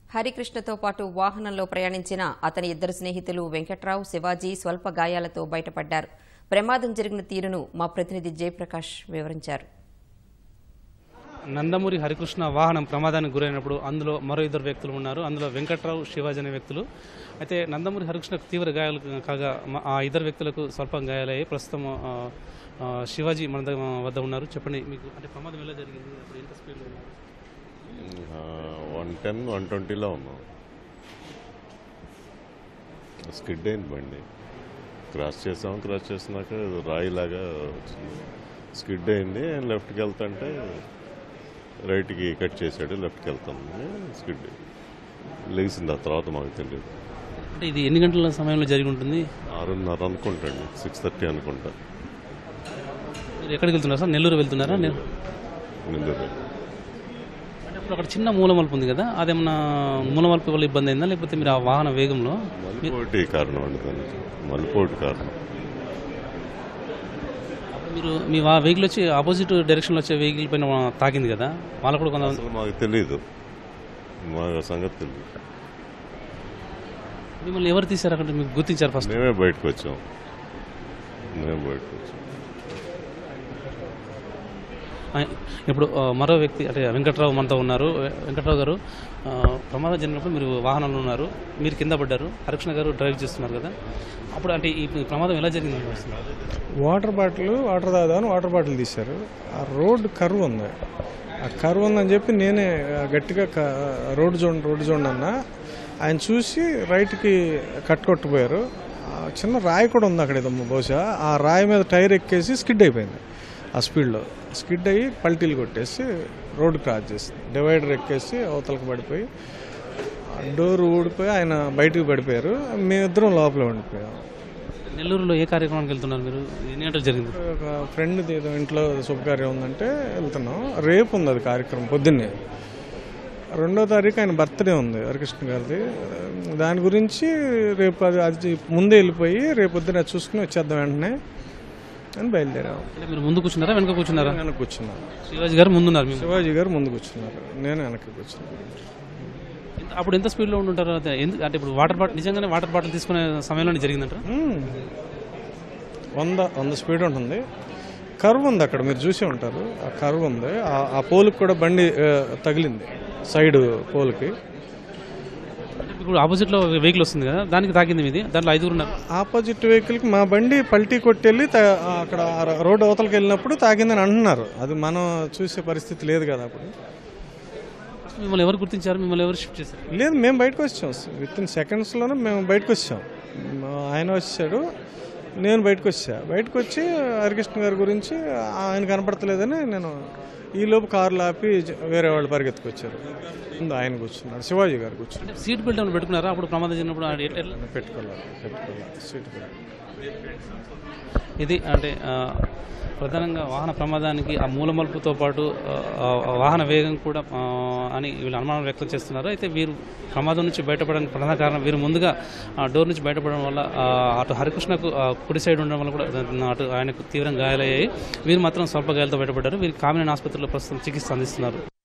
హరికృష్ణతో పాటు వాహనంలో ప్రయాణించిన అతని ఇద్దరు స్నేహితులు వెంకట్రావు శివాజీ స్వల్ప గాయాలతో బయటపడ్డారు ప్రమాదం జరిగిన తీరును మా ప్రతినిధి జయప్రకాష్ వివరించారు నందమూరి హరికృష్ణ వాహనం ప్రమాదానికి గురైనప్పుడు అందులో మరో ఇద్దరు వ్యక్తులు ఉన్నారు అందులో వెంకట్రావు శివాజీ అనే వ్యక్తులు అయితే నందమూరి హరికృష్ణకు తీవ్ర గాయాలు కాగా మ- ఆ ఇద్దరు వ్యక్తులకు స్వల్పం గాయాలయ్యాయి ప్రస్తుతం ఆ, ఆ, శివాజీ మన దగ్గ- వద్ద ఉన్నారు చెప్పండి మీకు అంటే ప్రమాదం ఎలా జరిగింది అప్పుడు ఎంత స్పీడ్లో ఉన్నారు వన్ టెన్ వన్ ట్వంటీలో ఉన్నాం స్కిడ్ అయింది బండి క్రాస్ చేసాం క్రాస్ చేసినాక ఏదో రాయిలాగా వచ్చింది స్కిడ్ అయింది లెఫ్ట్కి వెళ్తుంటే రైట్కి కట్ చేశాడు లెఫ్ట్కి వెళ్తాను స్కిడ్ లేచింది ఆ తర్వాత మాకు తెలియదు అంటే ఇది ఎన్ని గంటల సమయంలో జరిగి ఉంటుంది ఆరున్నర అనుకుంటాండి సిక్స్ థర్టీ అనుకుంటా మీరు ఎక్కడికి వెళ్తున్నారు సార్ నెల్లూరు వెళ్తున్నారా నె- నెల్లూరు అంటే ఇప్పుడు అక్కడ చిన్న మూలమలుపు ఉంది కదా అదేమన్నా మూలమలుపు వల్ల ఇబ్బంది అయిందా లేకపోతే మీరు ఆ వాహన వేగంలో మలుపోటి కారణం అండి దానికి మలుపోటి కారణం అప్పుడు మీరు మీ వా- వెహికల్ వచ్చి ఆపోజిట్ డైరెక్షన్లో వచ్చే వెహికల్ పైన తాకింది కదా వాళ్ళు కూడా కొంత అసలు మాకు తెలియదు మాకు ఆ సంగతి తెలియదు మిమ్మల్ని ఎవరు తీశారు అక్కడ మీకు గుర్తించారు ఫస్ట్ మేమే బయటకు వచ్చాం మేమే బయటకు వచ్చాం ఆ, ఇప్పుడు ఆ, మరో వ్యక్తి అంటే వెంకట్రావు మనతో ఉన్నారు వె- వెంకట్రావు గారు ఆ, ప్రమాదం జరిగినప్పుడు మీరు వాహనంలో ఉన్నారు మీరు కింద పడ్డారు హరికృష్ణ గారు డ్రైవ్ చేస్తున్నారు కదా అప్పుడు అంటే ఈ ప్రమాదం ఎలా జరిగింది అనిపిస్తుంది? వాటర్ బాటిల్ వాటర్ తాగుదామని వాటర్ బాటిల్ తీశారు ఆ రోడ్ కర్వ్ ఉంది ఆ కర్వ్ ఉందని చెప్పి నేనే ఆ, గట్టిగా క- రోడ్డు చూడండి రోడ్డు చూడండి అన్న ఆయన చూసి రైట్కి కట్ కొట్టుపోయారు ఆ చిన్న రాయి కూడా ఉంది అక్కడ ఏదో బహుశా ఆ రాయి మీద టైర్ ఎక్కేసి స్కిడ్ అయిపోయింది ఆ స్పీడ్లో స్కిడ్ అయ్యి పల్టీలు కొట్టేసి రోడ్డు క్రాస్ చేసింది డివైడర్ ఎక్కేసి అవతలకు పడిపోయి డోర్ ఊడిపోయి ఆయన బయటకు పడిపోయారు మేమిద్దరం లోపల ఉండిపోయాం నెల్లూరులో ఏ కార్యక్రమానికి వెళ్తున్నారు మీరు ఎన్ని గంటలు జరిగింది ఒక ఫ్రెండ్ ఏదో ఇంట్లో శుభకార్యం ఉందంటే వెళ్తున్నాం రేపు ఉంది అది కార్యక్రమం పొద్దున్నే రెండో తారీఖు ఆయన బర్త్డే ఉంది హరికృష్ణ గారిది దాని గురించి రేపు అది అది ముందే వెళ్ళిపోయి రేపు పొద్దున అది చూసుకుని వచ్చేద్దాం వెంటనే అని బయలుదేరాం అంటే మీరు ముందు కూర్చున్నారా వెనక కూర్చున్నారా వెనక కూర్చున్నాను శివాజీ గారు ముందున్నారు మేము శివాజీ గారు ముందు కూర్చున్నారు నేను వెనక్కి కూర్చున్నాను అప్పుడు ఎంత స్పీడ్లో ఉంటుంటారు అదే ఎందుకు అంటే ఇప్పుడు వాటర్ బాటిల్ నిజంగానే వాటర్ బాటిల్ తీసుకునే సమయంలోనే జరిగిందంటారా మ్మ్. వంద వంద స్పీడ్ ఉంటుంది కర్వ్ ఉంది అక్కడ మీరు చూసే ఉంటారు ఆ కర్వ్ ఉంది ఆ- ఆ పోల్కి కూడా బండి ఆ, తగిలింది సైడ్ పోల్కి అంటే ఇప్పుడు ఆపోజిట్లో వెహికల్ వస్తుంది కదా దానికి తాకింది మీది దాంట్లో ఐదుగురు ఉన్నారు ఆపోజిట్ వెహికల్కి మా బండి పల్టీ కొట్టెళ్ళి త- అక్కడ ఆ రోడ్డు అవతలకి వెళ్ళినప్పుడు తాకిందని అంటున్నారు అది మనం చూసే పరిస్థితి లేదు కదా అప్పుడు మిమ్మల్ని ఎవరు గుర్తించారు మిమ్మల్ని ఎవరు షిఫ్ట్ చేశారు లేదు మేము బయటకు వచ్చాం విత్ ఇన్ సెకండ్స్లోనే మేము బయటకు వచ్చాం మా- ఆయన వచ్చాడు నేను బయటకు వచ్చా బయటకు వచ్చి హరికృష్ణ గారి గురించి ఆయన కనపడతలేదని నేను ఈ లోపు కార్లు ఆపి జ- వేరే వాళ్ళు పరిగెత్తుకొచ్చారు ముందు ఆయన కూర్చున్నాడు శివాజీ గారు కూర్చున్నారు అంటే సీట్ బెల్ట్ ఏమైనా పెట్టుకున్నారా అప్పుడు ప్రమాదం జరిగినప్పుడు ఆ ఎట్లా- ఎట్లా? పెట్టుకోవాలి పెట్టుకోవాలి సీట్ బెల్ట్. ఇది అంటే ఆ, ప్రధానంగా వాహన ప్రమాదానికి ఆ మూలమలుపుతో పాటు ఆ, ఆ వాహన వేగం కూడా ఆ, అని వీళ్ళు అనుమానం వ్యక్తం చేస్తున్నారు అయితే వీరు ప్రమాదం నుంచి బయటపడడానికి ప్రధాన కారణం వీరు ముందుగా ఆ డోర్ నుంచి బయటపడడం వల్ల ఆ, అటు హరికృష్ణకు ఆ, కుడి సైడ్ ఉండడం వల్ల కూడా అటు ఆయనకు తీవ్రంగా గాయాలయ్యాయి వీరు మాత్రం స్వల్ప గాయాలతో బయటపడ్డారు వీరు కామినేని ఆసుపత్రిలో ప్రస్తుతం చికిత్స అందిస్తున్నారు